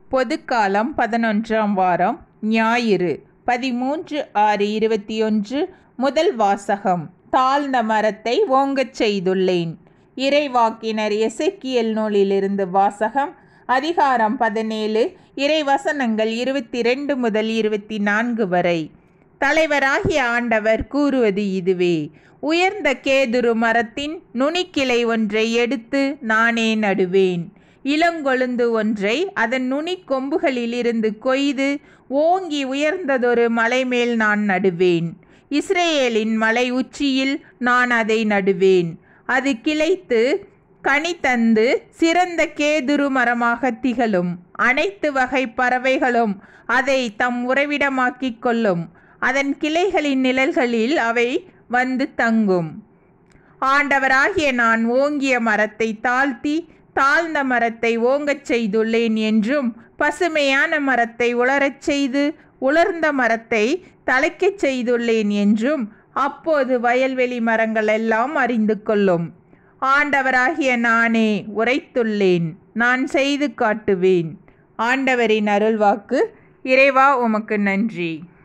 பொதுக்காலம் பதினொன்றாம் வாரம் ஞாயிறு பதிமூன்று ஆறு இருபத்தி ஒன்று முதல் வாசகம் தாழ்ந்த மரத்தை ஓங்கச் செய்துள்ளேன் இறைவாக்கினர் எசேக்கியேல் நூலிலிருந்து வாசகம் அதிகாரம் பதினேழு இறைவசனங்கள் இருபத்தி ரெண்டு முதல் இருபத்தி நான்கு வரை தலைவராகிய ஆண்டவர் கூறுவது இதுவே உயர்ந்த கேதுரு மரத்தின் நுனிக்கிளை ஒன்றை எடுத்து நானே நடுவேன் இளங்கொழுந்து ஒன்றை அதன் நுனிக் கொம்புகளிலிருந்து கொய்து ஓங்கி உயர்ந்ததொரு மலை மேல் நான் நடுவேன் இஸ்ரேலின் மலை உச்சியில் நான் அதை நடுவேன் அது கிளைத்து கனி தந்து சிறந்த கேதுரு மரமாக திகழும் அனைத்து வகை பறவைகளும் அதை தம் உறைவிடமாக்கிக் கொள்ளும் அதன் கிளைகளின் நிழல்களில் அவை வந்து தங்கும் ஆண்டவராகிய நான் ஓங்கிய மரத்தை தாழ்த்தி தாழ்ந்த மரத்தை ஓங்கச் செய்துள்ளேன் என்றும் பசுமையான மரத்தை உலரச் செய்து உலர்ந்த மரத்தை தலைக்கச் செய்துள்ளேன் என்றும் அப்போது வயல்வெளி மரங்கள் எல்லாம் அறிந்து கொள்ளும் ஆண்டவராகிய நானே உரைத்துள்ளேன் நான் செய்து காட்டுவேன் ஆண்டவரின் அருள்வாக்கு இறைவா உமக்கு நன்றி